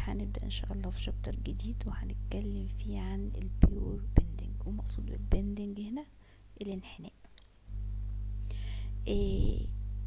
هنبدأ ان شاء الله في شابتر جديد وهنتكلم فيه عن البيور بندنج ومقصود بالبندنج هنا الانحناء إيه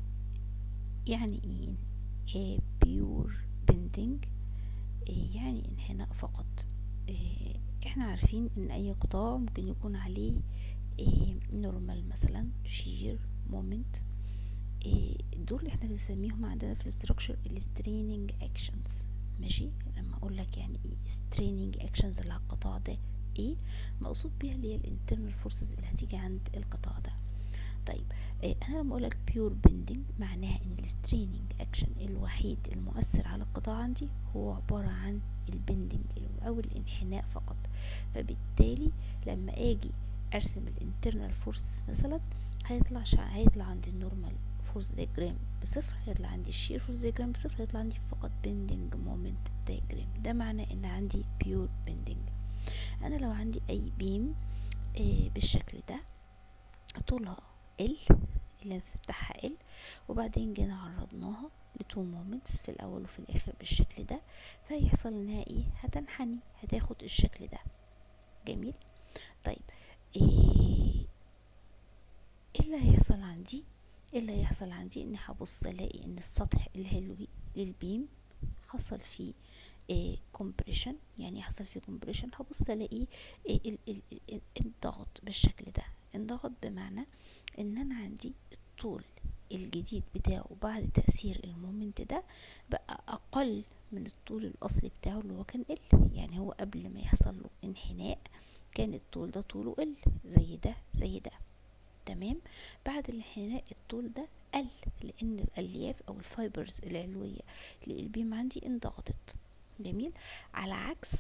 يعني ايه إيه بيور بندنج إيه يعني انحناء فقط إيه احنا عارفين ان اي قطاع ممكن يكون عليه إيه نورمال مثلا شير مومنت إيه دول احنا بنسميهم عندنا في الاستراكشر الستريننج اكشنز ماشي لما اقول لك يعني ايه ستريننج اكشنز اللي على القطاع ده ايه مقصود بيها اللي هي الانترنال فورسز اللي هتيجي عند القطاع ده طيب إيه انا لما اقول لك بيور بندنج معناها ان الستريننج اكشن الوحيد المؤثر على القطاع عندي هو عباره عن البندنج او الانحناء فقط فبالتالي لما اجي ارسم الانترنال فورسز مثلا هيطلع شع... هيطلع عندي النورمال فورس دياجرام بصفر هيطلع عندي الشير فورس دياجرام بصفر هيطلع عندي فقط بندنج مومنت دياجرام ده معناه ان عندي بيور بندنج انا لو عندي اي بيم آه بالشكل ده طولها ال اللينث بتاعها ال وبعدين جينا عرضناها لتو مومنتس في الاول وفي الاخر بالشكل ده فيحصل انها ايه هتنحني هتاخد الشكل ده جميل طيب ايه اللي هيحصل عندي اللي هيحصل عندي اني هبص الاقي ان السطح العلوي للبيم حصل فيه إيه كومبريشن يعني حصل فيه كومبريشن هبص الاقي إيه انضغط بالشكل ده انضغط بمعنى ان انا عندي الطول الجديد بتاعه بعد تأثير المومنت ده بقى اقل من الطول الاصلي بتاعه اللي هو كان ال يعني هو قبل ما يحصل له انحناء كان الطول ده طوله ال زي ده زي ده تمام بعد الانحناء الطول ده قل لان الالياف او الفايبرز العلويه للبيم عندي انضغطت جميل على عكس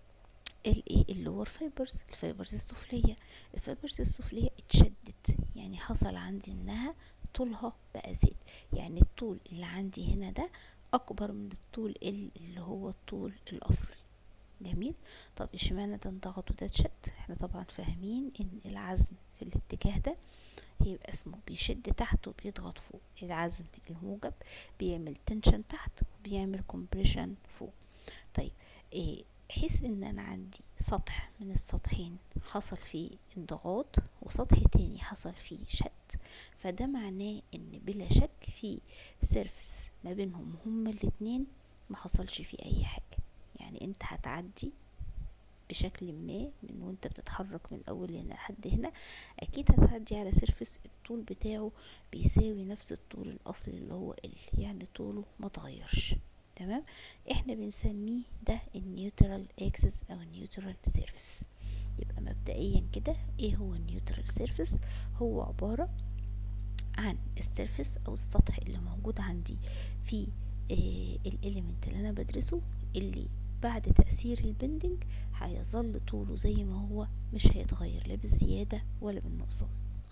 الايه اللور فايبرز الفايبرز السفليه الفايبرز السفليه اتشدت يعني حصل عندي انها طولها بقى زاد يعني الطول اللي عندي هنا ده اكبر من الطول اللي هو الطول الاصلي جميل طب اشمعنى ده انضغط وده اتشد احنا طبعا فاهمين ان العزم في الاتجاه ده هيبقى اسمه بيشد تحت وبيضغط فوق العزم الموجب بيعمل تنشن تحت وبيعمل كومبريشن فوق طيب إيه حيث ان انا عندي سطح من السطحين حصل فيه انضغاط وسطح تاني حصل فيه شد فده معناه ان بلا شك في سيرفس ما بينهم هما الاتنين ما حصلش فيه اي حاجة يعني انت هتعدي بشكل ما من وانت بتتحرك من اول هنا لحد هنا اكيد هتعدي على سيرفس الطول بتاعه بيساوي نفس الطول الاصلي اللي هو ال يعني طوله ما تغيرش تمام احنا بنسميه ده النيوترال اكسس او النيوترال سيرفس يبقى مبدئيا كده ايه هو النيوترال سيرفس هو عبارة عن السيرفس او السطح اللي موجود عندي في إيه الاليمنت اللي انا بدرسه اللي بعد تأثير البندنج هيظل طوله زي ما هو مش هيتغير لا بالزيادة ولا بالنقصان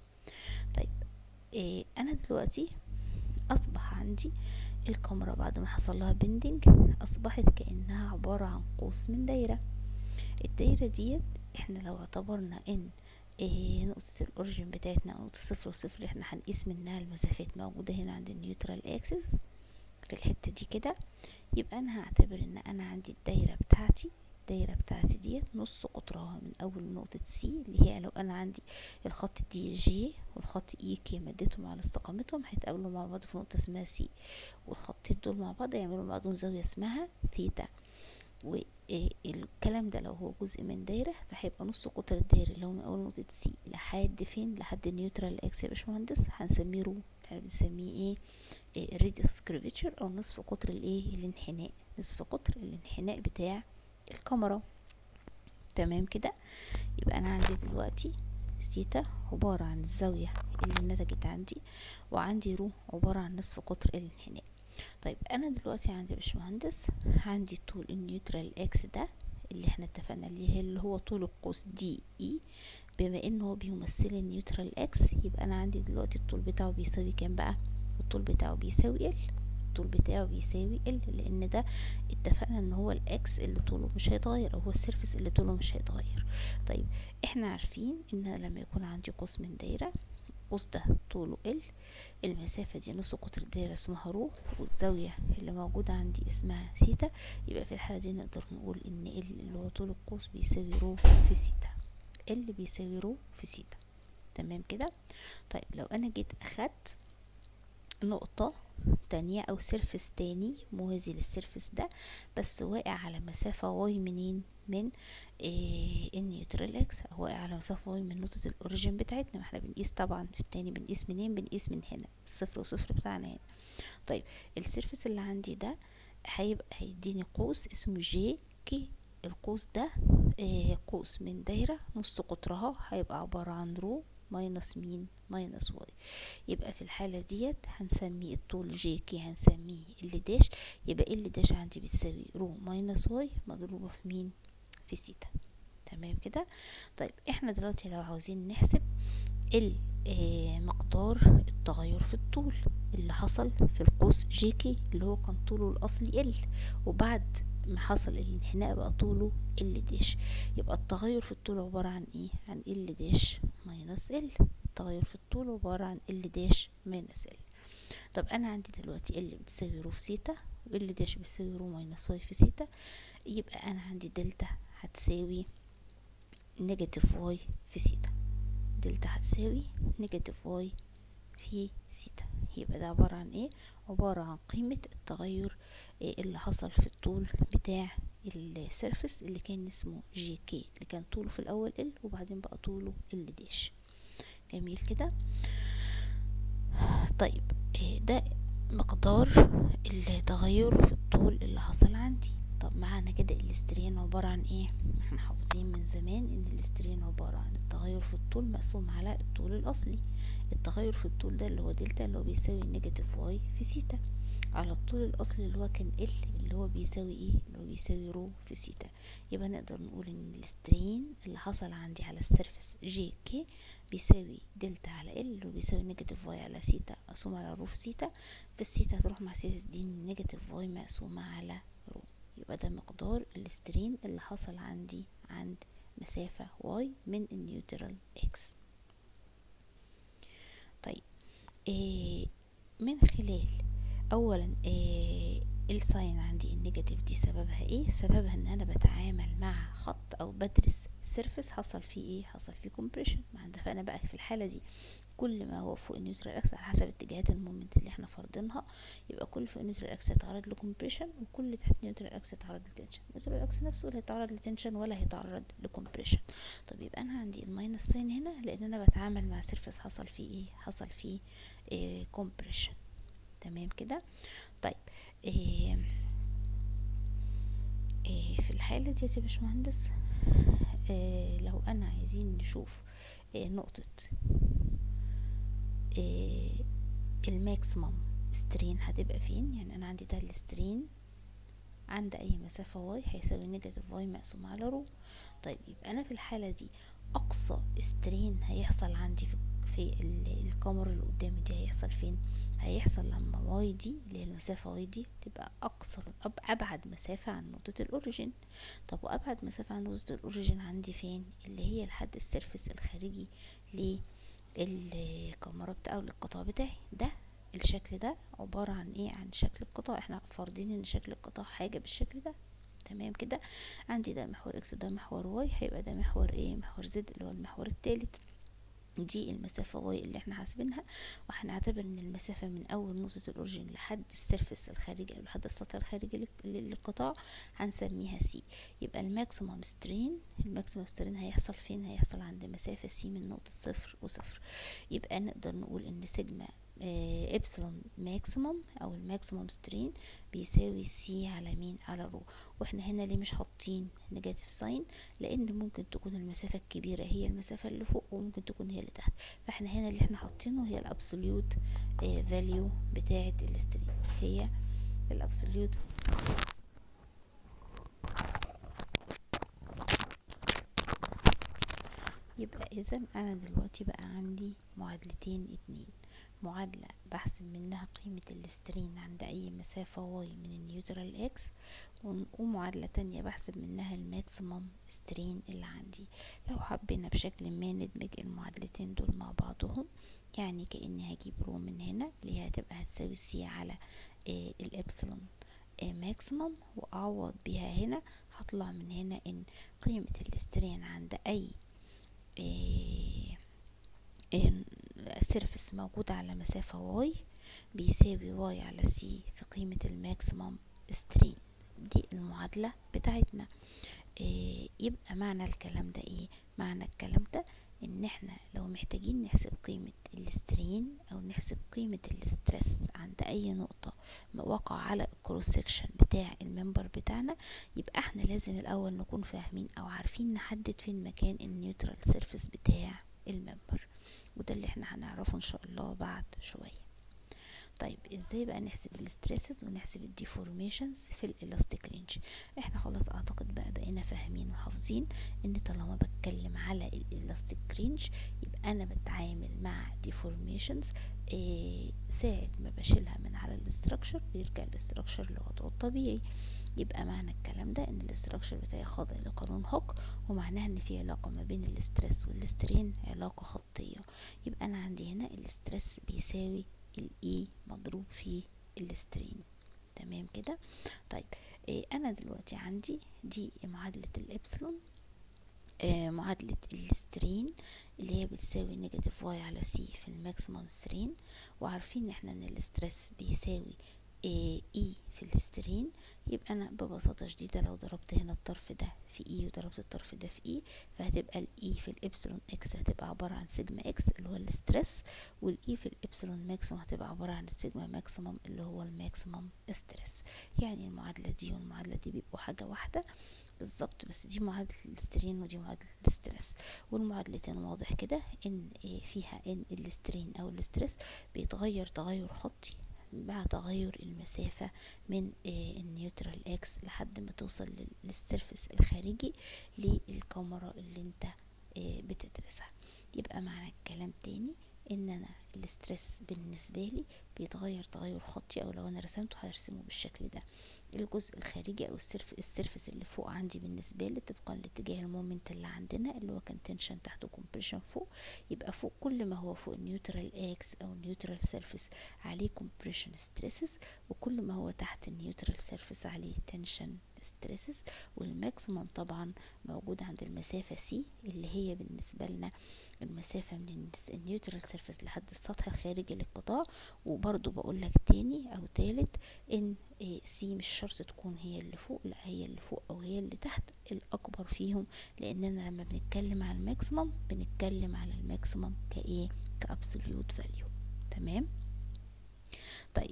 طيب إيه أنا دلوقتي أصبح عندي الكاميرا بعد ما حصل لها بندنج أصبحت كأنها عبارة عن قوس من دايرة الدايرة ديت احنا لو اعتبرنا ان إيه نقطة الأوريجين بتاعتنا نقطة صفر وصفر احنا هنقيس منها المسافات موجودة هنا عند النيوترال اكسس في الحتة دي كده يبقى انا هعتبر ان انا عندي الدايرة بتاعتي الدايرة بتاعتي ديت نص قطرها من اول نقطة سي اللي هي لو انا عندي الخط دي جي والخط اي كي مديتهم على استقامتهم هيتقابلوا مع بعض في نقطة اسمها سي والخطين دول مع بعض يعملوا مع بعضهم زاوية اسمها ثيتا والكلام ده لو هو جزء من دايرة فهيبقى نص قطر الدايرة اللي هو من أول نقطة سي لحد فين لحد النيوترال اكس يا باشمهندس هنسميه رو احنا بنسميه ايه, إيه radius of curvature أو نصف قطر الايه الانحناء نصف قطر الانحناء بتاع الكاميرا تمام كده يبقى أنا عندي دلوقتي ثيتا عبارة عن الزاوية اللي نتجت عندي وعندي رو عبارة عن نصف قطر الانحناء طيب انا دلوقتي عندي باشمهندس عندي طول النيوترال اكس ده اللي احنا اتفقنا عليه اللي هو طول القوس دي اي بما انه هو بيمثل النيوترال اكس يبقى انا عندي دلوقتي الطول بتاعه بيساوي كام بقى الطول بتاعه بيساوي ال الطول بتاعه بيساوي ال لان ده اتفقنا ان هو الاكس اللي طوله مش هيتغير او هو السيرفس اللي طوله مش هيتغير طيب احنا عارفين ان لما يكون عندي قوس من دايره القوس ده طوله ال المسافة دي نص قطر الدايرة اسمها رو والزاوية اللي موجودة عندي اسمها سيتا يبقى في الحالة دي نقدر نقول ان ال اللي هو طول القوس بيساوي رو في سيتا ال بيساوي رو في سيتا تمام كده طيب لو انا جيت اخدت نقطة تانية او سيرفس تاني موازي للسيرفس ده بس واقع على مسافة واي منين من إيه النيوترال اكس واقع على مسافة واي من نقطة الاوريجين بتاعتنا ما احنا بنقيس طبعا في التاني بنقيس منين بنقيس من هنا الصفر وصفر بتاعنا هنا طيب السيرفس اللي عندي ده هيبقى هيديني قوس اسمه جي كي القوس ده إيه قوس من دايرة نص قطرها هيبقى عبارة عن رو ماينس مين ماينس واي يبقى في الحالة ديت هنسمي الطول جي كي هنسميه ال داش يبقى ال داش عندي بتساوي رو ماينس واي مضروبة في مين في سيتا تمام كده طيب احنا دلوقتي لو عاوزين نحسب مقدار التغير في الطول اللي حصل في القوس جي كي اللي هو كان طوله الاصلي ال وبعد ما حصل الانحناء بقى طوله ال داش يبقى التغير في الطول عبارة عن ايه عن ال داش ماينس ال التغير في الطول عبارة عن ال داش ماينس ال طب انا عندي دلوقتي ال بتساوي رو في سيتا وال داش بتساوي رو ماينس واي في سيتا يبقى انا عندي دلتا هتساوي نيجاتيف واي في سيتا دلتا هتساوي نيجاتيف واي في سيتا يبقى ده عبارة عن ايه عبارة عن قيمة التغير إيه اللي حصل في الطول بتاع السيرفس اللي كان اسمه جي كي اللي كان طوله في الاول ال وبعدين بقى طوله ال داش جميل كده طيب إيه ده مقدار التغير في الطول اللي حصل عندي طب معانا كده الاسترين عبارة عن ايه احنا حافظين من زمان ان الاسترين عبارة عن التغير في الطول مقسوم على الطول الاصلي التغير في الطول ده اللي هو دلتا اللي هو بيساوي نيجاتيف واي في سيتا على الطول الاصلي اللي هو كان ال اللي هو بيساوي ايه اللي هو بيساوي رو في سيتا يبقى نقدر نقول ان الاسترين اللي حصل عندي على السيرفس جي كي بيساوي دلتا على ال اللي هو بيساوي نيجاتيف واي على سيتا مقسوم على رو في سيتا فالسيتا هتروح مع سيتا تديني نيجاتيف واي مقسومة على رو يبقى ده مقدار الاسترين اللي حصل عندي عند مسافة واي من النيوترال اكس طيب إيه من خلال اولا إيه الساين عندي النيجاتيف دي سببها ايه سببها ان انا بتعامل مع خط او بدرس سيرفس حصل فيه ايه حصل فيه كومبريشن فانا بقى في الحاله دي كل ما هو فوق النيوترال اكس على حسب اتجاهات المومنت اللي احنا فرضينها يبقى كل فوق النيوترال اكس هيتعرض لكمبريشن وكل تحت النيوترال اكس هيتعرض لتنشن النيوترال اكس نفسه لا هيتعرض لتنشن ولا هيتعرض لكمبريشن طب يبقى انا عندي الماينس ساين هنا لان انا بتعامل مع سيرفس حصل فيه ايه حصل فيه إيه كومبريشن تمام كده طيب إيه إيه في الحالة دي يا باشمهندس إيه لو انا عايزين نشوف إيه نقطة إيه الماكسيمم سترين هتبقى فين يعني انا عندي ده السترين عند اي مسافة واي هيساوي نيجاتيف واي مقسوم على رو طيب يبقى انا في الحالة دي اقصى سترين هيحصل عندي في, في الكاميرا اللي قدامي دي هيحصل فين هيحصل لما واي دي اللي هي المسافة واي دي تبقى أقصر أب أبعد مسافة عن نقطة الأوريجين طب وأبعد مسافة عن نقطة الأوريجين عندي فين اللي هي لحد السيرفس الخارجي للكاميرا بتاع أو للقطاع بتاعي ده الشكل ده عبارة عن ايه عن شكل القطاع احنا فارضين ان شكل القطاع حاجة بالشكل ده تمام كده عندي ده محور اكس وده محور واي هيبقى ده محور ايه محور زد اللي هو المحور التالت دي المسافة واي اللي احنا حاسبينها وهنعتبر ان المسافة من اول نقطة الاوريجين لحد السيرفس الخارجي او لحد السطح الخارجي للقطاع هنسميها سي يبقى الماكسيمم سترين الماكسيمم سترين هيحصل فين هيحصل عند مسافة سي من نقطة صفر وصفر يبقى نقدر نقول ان سيجما ابسلون ماكسيموم او الماكسيموم سترين بيساوي سي على مين على رو واحنا هنا ليه مش حاطين نيجاتيف ساين لان ممكن تكون المسافه الكبيره هي المسافه اللي فوق وممكن تكون هي اللي تحت فاحنا هنا اللي احنا حاطينه هي الابسوليوت فاليو بتاعه السترين هي الابسوليوت يبقى اذا انا دلوقتي بقى عندي معادلتين اتنين معادلة بحسب منها قيمة الاسترين عند أي مسافة واي من النيوترال اكس ومعادلة تانية بحسب منها الماكسيموم سترين اللي عندي لو حبينا بشكل ما ندمج المعادلتين دول مع بعضهم يعني كأني هجيب رو من هنا اللي هي هتبقى هتساوي سي على آه الإبسلون ماكسيمم واعوض بيها هنا هطلع من هنا ان قيمة الاسترين عند اي سيرفس موجود على مسافة واي بيساوي واي على سي في قيمة الماكسيمم سترين دي المعادلة بتاعتنا إيه يبقى معنى الكلام ده ايه معنى الكلام ده ان احنا لو محتاجين نحسب قيمة الاسترين او نحسب قيمة الاسترس عند اي نقطة وقع على الكروس سكشن بتاع الممبر بتاعنا يبقى احنا لازم الاول نكون فاهمين او عارفين نحدد فين مكان النيوترال سيرفيس بتاع الممبر وده اللي احنا هنعرفه ان شاء الله بعد شويه طيب ازاي بقى نحسب الاستريسز ونحسب الديفورميشنز في الالاستيك رينج احنا خلاص اعتقد بقى بقينا فاهمين وحافظين ان طالما بتكلم على الالاستيك رينج يبقى انا بتعامل مع ديفورميشنز إيه ساعة ما بشيلها من على الاستراكشر بيرجع الاستراكشر لوضعه الطبيعي يبقى معنى الكلام ده ان الاستراكشر بتاعي خاضع لقانون هوك ومعناها ان في علاقة ما بين الاسترس والسترين علاقة خطية يبقى انا عندي هنا الاسترس بيساوي الاي مضروب في السترين تمام كده طيب إيه انا دلوقتي عندي دي معادلة الابسلون آه معادلة السترين اللي هي بتساوي نيجاتيف واي على سي في الماكسيموم سترين وعارفين احنا ان الاسترس بيساوي اي في الاسترين يبقى انا ببساطة شديدة لو ضربت هنا الطرف ده في اي وضربت الطرف ده في اي فهتبقى الاي في الابسلون اكس هتبقى عبارة عن سيجما اكس اللي هو الاسترس والاي في الابسلون ماكسيموم هتبقى عبارة عن السيجما ماكسيموم اللي هو الماكسيموم ستريس يعني المعادلة دي والمعادلة دي بيبقوا حاجة واحدة بالظبط بس دي معادلة الاسترين ودي معادلة الاسترس والمعادلتين واضح كده ان فيها ان الاسترين او الاسترس بيتغير تغير خطي مع تغير المسافة من النيوترال اكس لحد ما توصل للسيرفس الخارجي للكاميرا اللي انت بتدرسها يبقى معنى الكلام تاني ان انا الاسترس بالنسبة لي بيتغير تغير خطي او لو انا رسمته هرسمه بالشكل ده الجزء الخارجي او السيرف السيرفس اللي فوق عندي بالنسبه لي طبقا لاتجاه المومنت اللي عندنا اللي هو كان تنشن تحت وكمبريشن فوق يبقى فوق كل ما هو فوق النيوترال اكس او النيوترال سيرفس عليه كومبريشن ستريسز وكل ما هو تحت النيوترال سيرفس عليه تنشن ستريسز والماكسيموم طبعا موجود عند المسافه سي اللي هي بالنسبه لنا المسافة من النيوترال سيرفيس لحد السطح الخارجي للقطاع وبرضو بقول لك تاني او تالت ان سي مش شرط تكون هي اللي فوق لا هي اللي فوق او هي اللي تحت الاكبر فيهم لاننا لما بنتكلم على الماكسيمم بنتكلم على الماكسيمم كايه كابسوليوت فاليو تمام طيب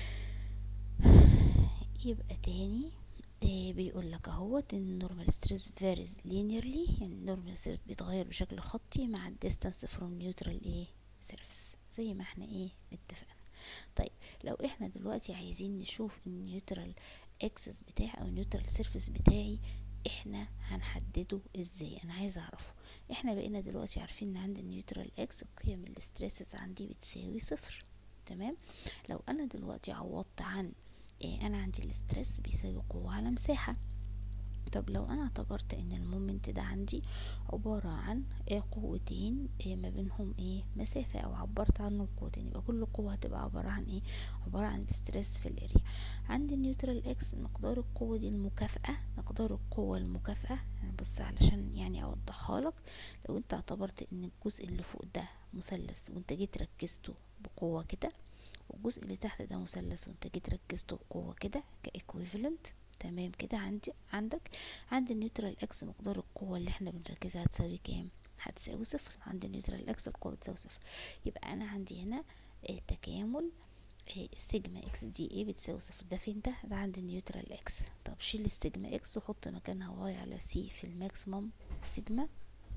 يبقى تاني بيقول لك اهوت ان النورمال ستريس فاريز لينيرلي يعني النورمال ستريس بيتغير بشكل خطي مع الديستانس فروم نيوترال ايه سيرفيس زي ما احنا ايه اتفقنا طيب لو احنا دلوقتي عايزين نشوف النيوترال اكسس بتاعي او النيوترال سيرفيس بتاعي احنا هنحدده ازاي انا عايزه اعرفه احنا بقينا دلوقتي عارفين ان عند النيوترال اكس قيم الاستريسز عندي بتساوي صفر تمام لو انا دلوقتي عوضت عن إيه انا عندي الاسترس بيساوي قوة على مساحة طب لو انا اعتبرت ان المومنت ده عندي عبارة عن إيه قوتين إيه ما بينهم ايه مسافة او عبرت عنه بقوتين يبقى كل قوة هتبقى عبارة عن ايه عبارة عن الاسترس في الاريا عند النيوترال اكس مقدار القوة دي المكافأة مقدار القوة المكافأة بص علشان يعني اوضحها لك لو انت اعتبرت ان الجزء اللي فوق ده مثلث وانت جيت ركزته بقوة كده والجزء اللي تحت ده مثلث وانت جيت ركزته بقوة كده كايكويفالنت تمام كده عندي عندك عند النيوترال اكس مقدار القوة اللي احنا بنركزها هتساوي كام هتساوي صفر عند النيوترال اكس القوة بتساوي صفر يبقى انا عندي هنا اه تكامل اه سيجما اكس دي ايه بتساوي صفر ده فين ده ده عند النيوترال اكس طب شيل السيجما اكس وحط مكانها واي على سي في الماكسيموم سيجما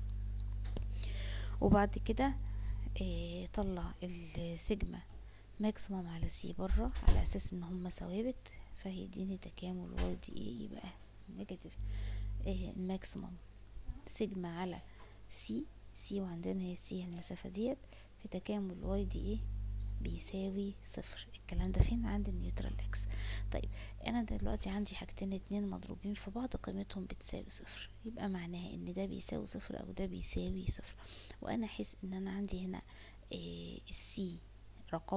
وبعد كده اه طلع السيجما ماكسيموم على سي بره على اساس ان هما ثوابت فهيديني تكامل واي دي ايه يبقى نيجاتيف ايه ماكسيموم سيجما على سي سي وعندنا هي سي المسافة ديت في تكامل واي دي ايه بيساوي صفر الكلام ده فين عند النيوترال اكس طيب انا دلوقتي عندي حاجتين اتنين مضروبين في بعض قيمتهم بتساوي صفر يبقى معناها ان ده بيساوي صفر او ده بيساوي صفر وانا احس ان انا عندي هنا إيه السي رقم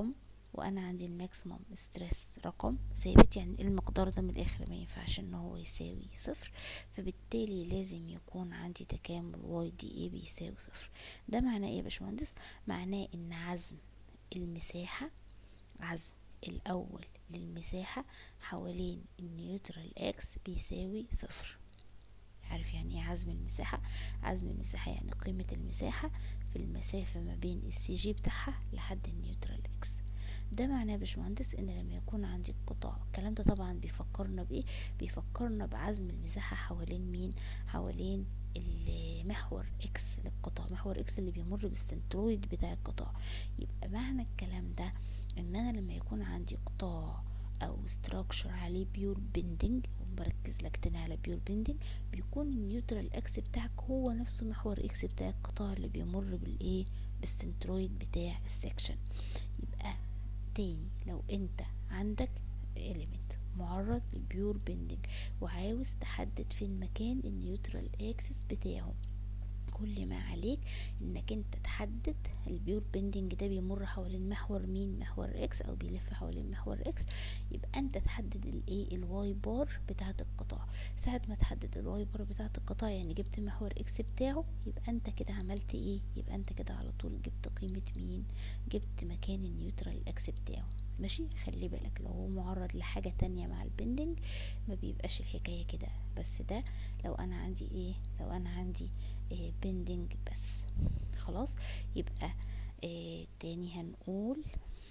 وانا عندي الماكسيموم ستريس رقم ثابت يعني المقدار ده من الاخر ما ينفعش ان هو يساوي صفر فبالتالي لازم يكون عندي تكامل واي دي اي بيساوي صفر ده معناه ايه يا باشمهندس معناه ان عزم المساحة عزم الاول للمساحة حوالين النيوترال اكس بيساوي صفر عارف يعني ايه عزم المساحة عزم المساحة يعني قيمة المساحة في المسافة ما بين السي جي بتاعها لحد النيوترال اكس ده معناه يا باشمهندس ان لما يكون عندي قطاع الكلام ده طبعا بيفكرنا بايه بيفكرنا بعزم المساحة حوالين مين حوالين المحور اكس للقطاع محور اكس اللي بيمر بالسنترويد بتاع القطاع يبقى معنى الكلام ده ان انا لما يكون عندي قطاع او ستراكشر عليه بيور بيندنج ومركز لك تاني على بيور بيندنج بيكون النيوترال اكس بتاعك هو نفسه محور اكس بتاع القطاع اللي بيمر بالايه بالسنترويد بتاع السكشن يبقى تاني لو انت عندك element معرض لبيور بيندنج وعاوز تحدد فين مكان النيوترال اكسس بتاعه كل ما عليك انك انت تحدد البيور بيندنج ده بيمر حوالين محور مين محور اكس او بيلف حوالين محور اكس يبقى انت تحدد الايه الواي بار بتاعه القطاع ساعه ما تحدد الواي بار بتاعه القطاع يعني جبت محور اكس بتاعه يبقى انت كده عملت ايه يبقى انت كده على طول جبت قيمه مين جبت مكان النيوترال اكس بتاعه ماشي خلي بالك لو هو معرض لحاجة تانية مع البندنج ما بيبقاش الحكاية كده بس ده لو انا عندي ايه لو انا عندي إيه بندنج بس خلاص يبقى إيه تاني هنقول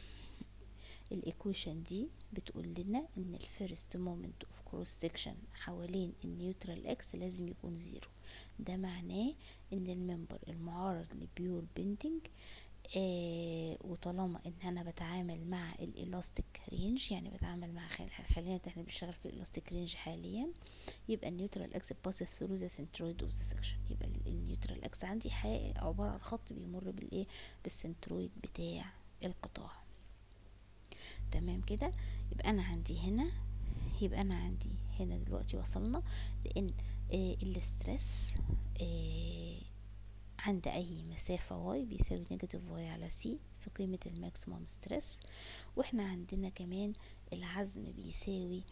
الايكويشن دي بتقول لنا ان الفيرست مومنت اوف كروس سكشن حوالين النيوترال اكس لازم يكون زيرو ده معناه ان الممبر المعرض لبيور بندنج آه وطالما ان انا بتعامل مع الالاستيك رينج يعني بتعامل مع خلينا احنا بنشتغل في الالاستيك رينج حاليا يبقى النيوترال اكس باس ثرو ذا سنترويد اوف ذا سكشن يبقى النيوترال اكس عندي عباره عن خط بيمر بالايه بالسنترويد بتاع القطاع تمام كده يبقى انا عندي هنا يبقى انا عندي هنا دلوقتي وصلنا لان آه الاسترس آه عند اي مسافة واي بيساوي نيجاتيف واي على سي في قيمة الماكسيموم ستريس واحنا عندنا كمان العزم بيساوي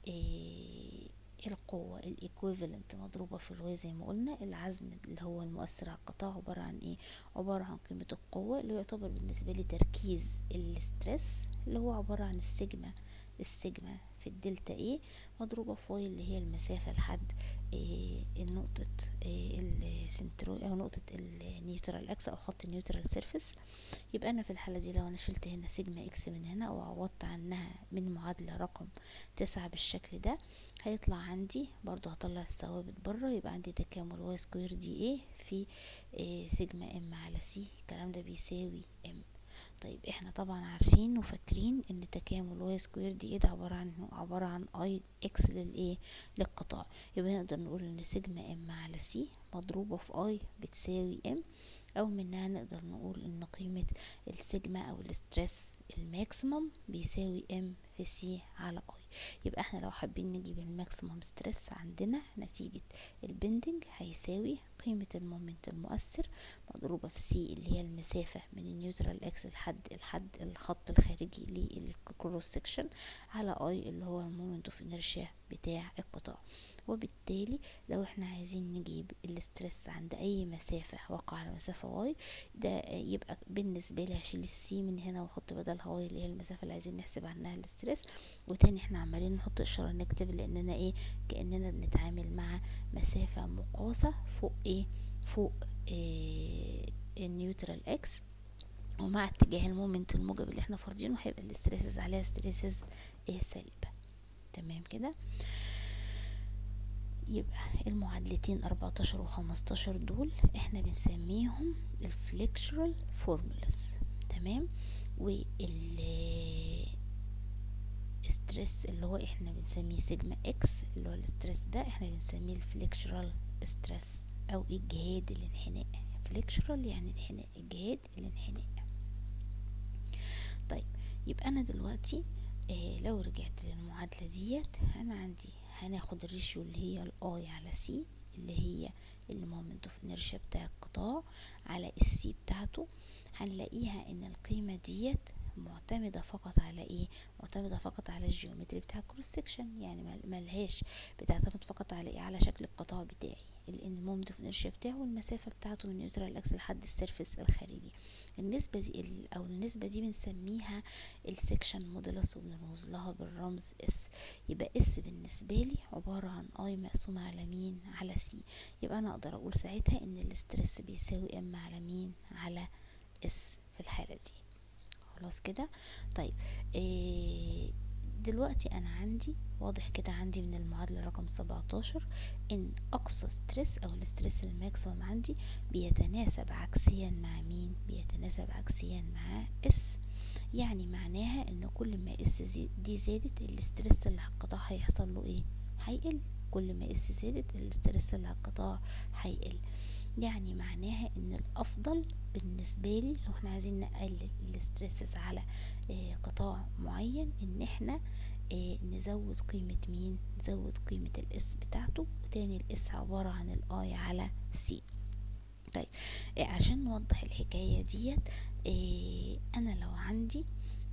إيه القوة الايكويفالنت مضروبة في الواي زي ما قلنا العزم اللي هو المؤثر على القطاع عبارة عن ايه عبارة عن قيمة القوة اللي يعتبر بالنسبة لي تركيز الستريس اللي هو عبارة عن السيجما السيجما في الدلتا ايه مضروبة في واي اللي هي المسافة لحد إيه النقطة إيه السنترو او نقطة النيوترال اكس او خط النيوترال سيرفيس يبقى انا في الحالة دي لو انا شلت هنا سيجما اكس من هنا وعوضت عنها من معادلة رقم تسعة بالشكل ده هيطلع عندي برضو هطلع الثوابت بره يبقى عندي تكامل واي سكوير دي ايه في إيه سيجما ام على سي الكلام ده بيساوي ام طيب احنا طبعا عارفين وفاكرين ان تكامل واي سكوير دي ايه ده عبارة عن عبارة عن اي اكس للايه للقطاع يبقى نقدر نقول ان سيجما ام على سي مضروبة في اي بتساوي ام او منها نقدر نقول ان قيمة السيجما او الاسترس الماكسيمم بيساوي ام في سي على اي يبقى احنا لو حابين نجيب الماكسيمم ستريس عندنا نتيجة البندنج هيساوي قيمة المومنت المؤثر مضروبة في سي اللي هي المسافة من النيوترال اكس لحد الحد الخط الخارجي للكروس سكشن على اي اللي هو المومنت اوف انرشيا بتاع القطاع وبالتالي لو احنا عايزين نجيب الاسترس عند اي مسافة واقع على مسافة واي ده يبقى بالنسبة لي هشيل السي من هنا واحط بدلها واي اللي هي المسافة اللي عايزين نحسب عنها الاسترس وتاني احنا عمالين نحط اشارة نكتب لاننا ايه كأننا بنتعامل مع مسافة مقاسة فوق ايه فوق إيه النيوترال اكس ومع اتجاه المومنت الموجب اللي احنا فارضينه هيبقى الاستريسز عليها ستريسز ايه سالبة تمام كده يبقى المعادلتين 14 و 15 دول احنا بنسميهم الفليكشرال فورمولاز تمام وال ستريس اللي هو احنا بنسميه سيجما اكس اللي هو الاستريس ده احنا بنسميه الفليكشرال ستريس او اجهاد الانحناء فليكشرال يعني انحناء اجهاد الانحناء طيب يبقى انا دلوقتي اه لو رجعت للمعادلة ديت انا عندي هناخد الريشيو اللي هي الاي على سي اللي هي المومنت اوف انرشيا بتاع القطاع على السي بتاعته هنلاقيها ان القيمة ديت معتمدة فقط على ايه معتمدة فقط على الجيومتري بتاع الكروس سكشن يعني مل- ملهاش بتعتمد فقط على ايه على شكل القطاع بتاعي لان المومنت اوف انرشيا بتاعه والمسافة بتاعته من نيوترال اكس لحد السيرفيس الخارجي النسبة دي ال- او النسبة دي بنسميها السكشن مودولس وبنرمز لها بالرمز اس يبقى اس بالنسبة لي عبارة عن اي مقسومة على مين على سي يبقى انا اقدر اقول ساعتها ان الاسترس بيساوي ام على مين على اس في الحالة دي خلاص كده طيب إيه دلوقتي انا عندي واضح كده عندي من المعادلة رقم 17 ان اقصى ستريس او الاسترس الماكسيمم عندي بيتناسب عكسيا مع مين بيتناسب عكسيا مع اس يعني معناها ان كل ما اس زي دي زادت الاسترس اللي على القطاع هيحصل له ايه هيقل كل ما اس زادت الاسترس اللي على القطاع هيقل يعني معناها ان الافضل بالنسبه لي لو احنا عايزين نقلل الاسترسز على آه قطاع معين ان احنا آه نزود قيمه مين نزود قيمه الاس بتاعته وتاني الاس عباره عن الاي على سي طيب آه عشان نوضح الحكايه ديت آه انا لو عندي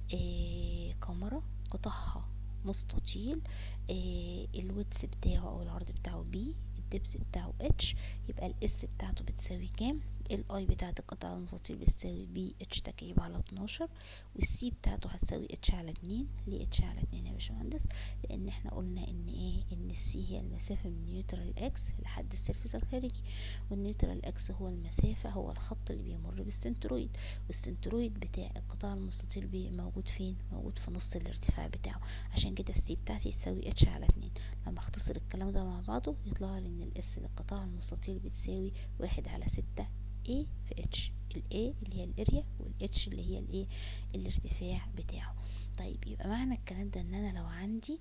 آه كاميرا قطعها مستطيل آه الويتس بتاعه او العرض بتاعه بي الدبس بتاعه اتش يبقى الاس بتاعته بتساوي كام الاي بتاعت القطع المستطيل بتساوي بي اتش تكعيب على 12 والسي بتاعته هتساوي اتش على 2 ليه اتش على 2 يا باشمهندس لان احنا قلنا ان ايه ان السي هي المسافه من نيوترال اكس لحد السيرفيس الخارجي والنيوترال اكس هو المسافه هو الخط اللي بيمر بالسنترويد والسنترويد بتاع القطاع المستطيل بي موجود فين موجود في نص الارتفاع بتاعه عشان كده السي بتاعتي تساوي اتش على 2 لما اختصر الكلام ده مع بعضه يطلع لي ان الاس للقطاع المستطيل بتساوي واحد على ستة A في اتش ال A اللي هي الاريا والاتش اللي هي الايه الارتفاع بتاعه طيب يبقى معنى الكلام ده ان انا لو عندي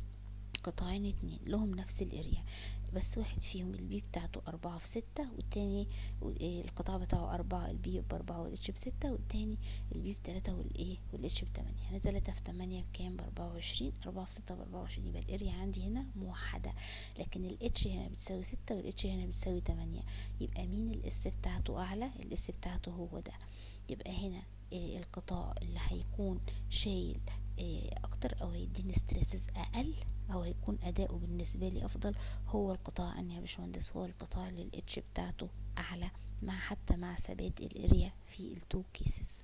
قطاعين اتنين لهم نفس الاريا بس واحد فيهم البي بتاعته أربعة في ستة والتاني القطاع بتاعه أربعة البي بأربعة والاتش بستة والتاني البي بتلاتة والايه والاتش بتمانية يعني تلاتة في تمانية بكام بأربعة وعشرين أربعة في ستة بأربعة وعشرين يبقى الاريا عندي هنا موحدة لكن الاتش هنا بتساوي ستة والاتش هنا بتساوي تمانية يبقى مين الاس بتاعته أعلى الاس بتاعته هو ده يبقى هنا القطاع اللي هيكون شايل اكتر او هيديني ستريسز اقل او هيكون اداؤه بالنسبه لي افضل هو القطاع اني يا باشمهندس هو القطاع اللي الاتش بتاعته اعلى مع حتى مع ثبات الاريا في التو كيسز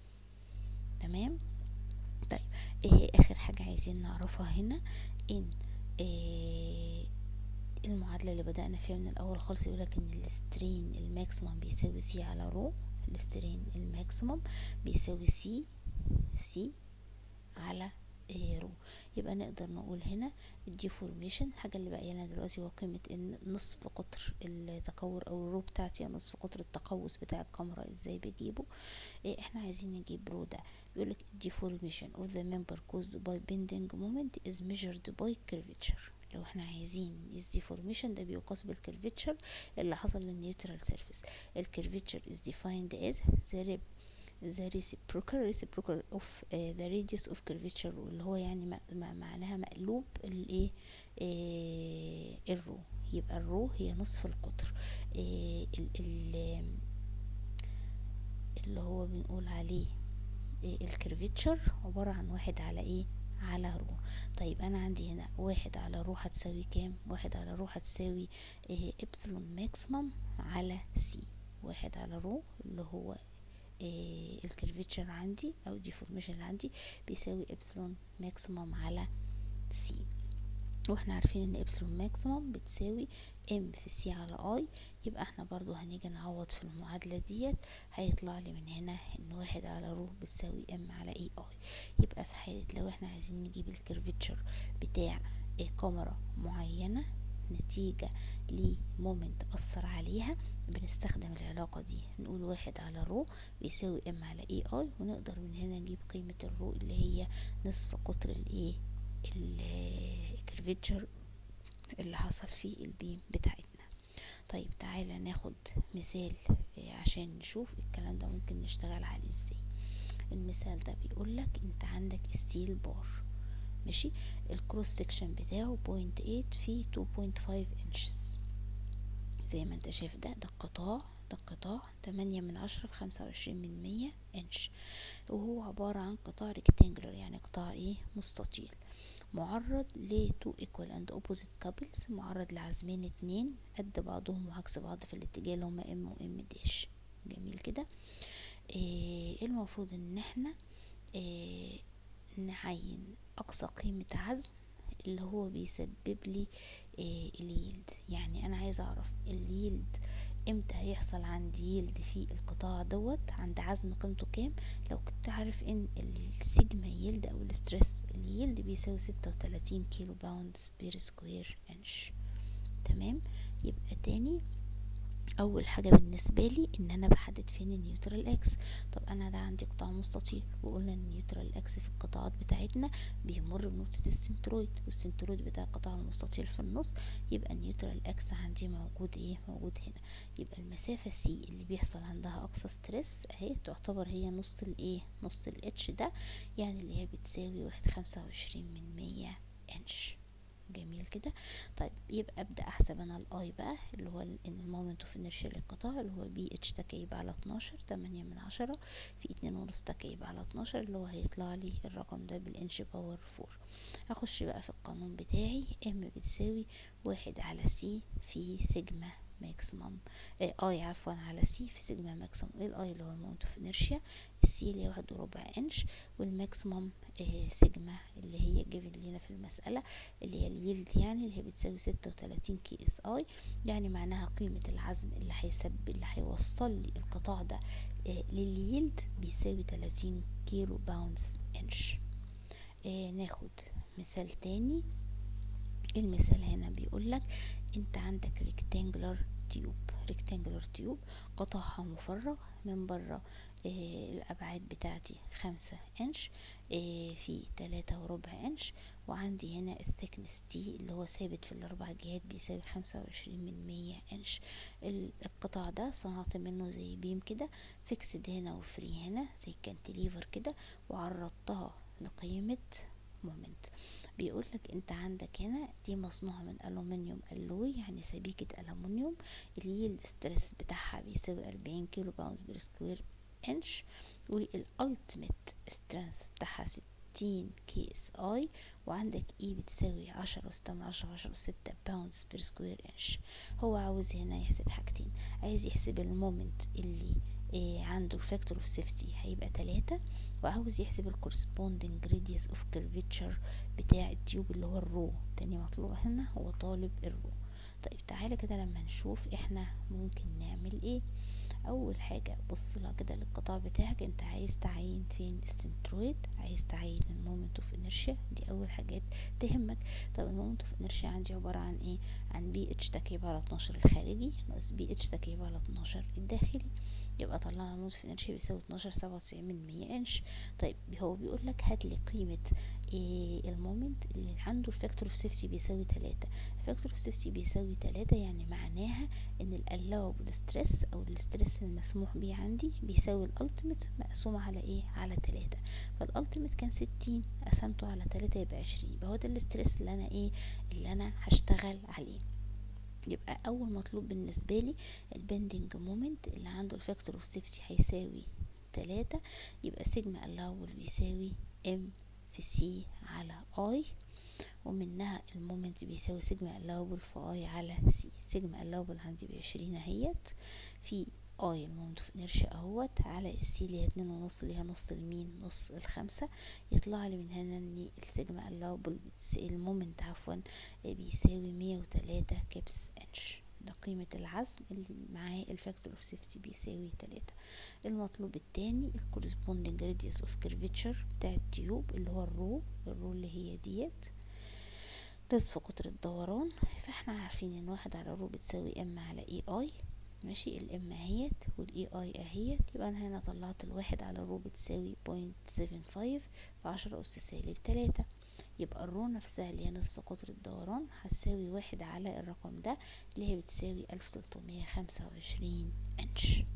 تمام طيب ايه اخر حاجه عايزين نعرفها هنا ان إيه المعادلة اللي بدأنا فيها من الأول خالص يقولك إن السترين الماكسيمم بيساوي سي على رو السترين الماكسيمم بيساوي سي سي على رو يبقى نقدر نقول هنا الديفورميشن الحاجة اللي بقى لنا دلوقتي هو قيمة ان نصف قطر التكور او الرو بتاعتي نصف قطر التقوس بتاع الكاميرا ازاي بجيبه إيه احنا عايزين نجيب رو ده بيقولك deformation of the member caused by bending moment is measured by curvature لو احنا عايزين نقيس ديفورميشن ده بيقاس بالكيرفيتشر اللي حصل للنيوترال سيرفيس الكيرفيتشر is defined as the the reciprocal reciprocal of uh, the radius of curvature اللي هو يعني معناها مقلوب الايه uh, الرو يبقى الرو هي نصف القطر uh, ال ال اللي هو بنقول عليه الكيرفيتشر عبارة عن واحد على ايه على رو طيب انا عندي هنا واحد على رو هتساوي كام واحد على رو هتساوي إيه ابسلون ماكسيمم على سي واحد على رو اللي هو إيه الكيرفيتشر عندي او الديفورميشن اللي عندي بيساوي ابسلون ماكسيمم على سي واحنا عارفين ان ابسلون ماكسيمم بتساوي ام في سي على اي يبقى احنا برضو هنيجي نعوض في المعادلة ديت هيطلع لي من هنا ان واحد على رو بتساوي ام على اي اي يبقى في حالة لو احنا عايزين نجيب الكيرفيتشر بتاع كاميرا معينة نتيجة لمومنت أثر عليها بنستخدم العلاقة دي نقول واحد على رو بيساوي ام على اي اي ونقدر من هنا نجيب قيمة الرو اللي هي نصف قطر الايه الكيرفيتشر اللي حصل فيه البيم بتاعتنا طيب تعالى ناخد مثال عشان نشوف الكلام ده ممكن نشتغل عليه ازاي المثال ده بيقولك انت عندك ستيل بار ماشي الكروس سكشن بتاعه بوينت ايت في تو بوينت فايف انشز زي ما انت شايف ده ده القطاع ده قطاع تمانية من عشرة في خمسة وعشرين من مية انش وهو عبارة عن قطاع ريكتانجلر يعني قطاع ايه مستطيل معرض ل two equal and opposite couples معرض لعزمين اتنين قد بعضهم وعكس بعض في الاتجاه اللي هما ام و ام داش جميل كده ايه المفروض ان احنا إيه نعين اقصى قيمة عزم اللي هو بيسبب لي إيه اليلد يعني انا عايزه اعرف اليلد امتى هيحصل عندي يلد في القطاع دوت عند عزم قيمته كام لو كنت عارف ان السيجما يلد او الستريس اليلد بيساوي ستة وتلاتين كيلو باوند بير سكوير انش تمام يبقى تاني اول حاجه بالنسبه لي ان انا بحدد فين النيوترال اكس طب انا ده عندي قطاع مستطيل وقلنا ان النيوترال اكس في القطاعات بتاعتنا بيمر بنقطه السنترويد والسنترويد بتاع القطاع المستطيل في النص يبقى النيوترال اكس عندي موجود ايه موجود هنا يبقى المسافه سي اللي بيحصل عندها اقصى ستريس اهي تعتبر هي نص الايه نص الاتش ده يعني اللي هي بتساوي واحد خمسة وعشرين من مية انش جميل كده طيب يبقى ابدا احسب انا الاي بقى اللي هو ان المومنت اوف انرشيا للقطاع اللي هو بي اتش تكعيب على 12 8 من عشرة في اتنين ونص تكعيب على 12 اللي هو هيطلع لي الرقم ده بالانش باور 4 اخش بقى في القانون بتاعي ام بتساوي واحد على سي في سيجما ماكسيمم اي آه عفوا على سي في سيجما ماكسيمم الاي اللي هو المومنت اوف انرشيا السي اللي هي واحد وربع انش والماكسيمم آه سيجما اللي هي جيفن لينا في المسألة اللي هي اليلد يعني اللي هي بتساوي ستة وتلاتين كي اس اي يعني معناها قيمة العزم اللي هيسب اللي هيوصل لي القطاع ده آه لليلد بيساوي تلاتين كيلو باوندز انش آه ناخد مثال تاني المثال هنا بيقول لك انت عندك ريكتانجلر تيوب ريكتانجلر تيوب قطعها مفرغ من بره إيه الابعاد بتاعتي خمسة انش إيه في تلاتة وربع انش وعندي هنا الثيكنس تي اللي هو ثابت في الاربع جهات بيساوي خمسة وعشرين من مية انش القطاع ده صنعت منه زي بيم كده فيكسد هنا وفري هنا زي كانتليفر كده وعرضتها لقيمة مومنت بيقول لك انت عندك هنا دي مصنوعة من ألومنيوم ألوي يعني سبيكة ألومنيوم اليلد ستريس بتاعها بيساوي أربعين كيلو باوند بير سكوير انش والالتيميت سترينث بتاعها ستين كي اس اي وعندك اي بتساوي عشرة وستة من عشرة عشرة وستة باوندز بير سكوير انش هو عاوز هنا يحسب حاجتين عايز يحسب المومنت اللي إيه عنده فاكتور اوف سيفتي هيبقى تلاتة وعاوز يحسب الكورسبوندنج radius اوف curvature بتاع التيوب اللي هو الرو تاني مطلوب هنا هو طالب الرو طيب تعالى كده لما نشوف احنا ممكن نعمل ايه اول حاجة بص لها كده للقطاع بتاعك انت عايز تعين فين السنترويد عايز تعين المومنت اوف انرشيا دي اول حاجات تهمك طب المومنت اوف انرشيا عندي عبارة عن ايه عن بي اتش تكعيب على 12 الخارجي ناقص بي اتش تكعيب على 12 الداخلي يبقى طلعنا المومنت اوف انرشيا بيساوي 12 سبعة وتسعين من مية انش طيب هو بيقول لك هات لي قيمة إيه المومنت اللي عنده الفاكتور اوف سيفتي بيساوي تلاتة الفاكتور اوف سيفتي بيساوي تلاتة يعني معناها ان الالوبل ستريس او الستريس المسموح بيه عندي بيساوي الالتيميت مقسوم على ايه على تلاتة فالالتيميت كان ستين قسمته على تلاتة يبقى عشرين يبقى هو ده الستريس اللي انا ايه اللي انا هشتغل عليه يبقى اول مطلوب بالنسبه لي البندنج مومنت اللي عنده الفاكتور اوف سيفتي هيساوي تلاتة يبقى سيجما الاول بيساوي ام في سي على اي ومنها المومنت بيساوي سيجما الاول في اي على سي سيجما الاول عندي بعشرين اهيت في اي المومنت اوف انرشيا اهوت على السي اللي هي اتنين ونص اللي هي نص المين نص الخمسة يطلع لي من هنا ان السيجما الاوبل المومنت عفوا بيساوي مية وتلاتة كبس انش ده قيمة العزم اللي معاه الفاكتور اوف سيفتي بيساوي تلاتة المطلوب التاني الكورسبوندنج راديوس اوف كيرفيتشر بتاع التيوب اللي هو الرو الرو اللي هي ديت نصف قطر الدوران فاحنا عارفين ان واحد على رو بتساوي ام على اي اي ماشي الام اهيت والاي اي اهيت يبقى انا هنا طلعت الواحد على رو بتساوي بوينت سيفن فايف في عشرة اس سالب تلاتة يبقى الرو نفسها اللي هي نصف قطر الدوران هتساوي واحد على الرقم ده اللي هي بتساوي الف تلتمية خمسة وعشرين انش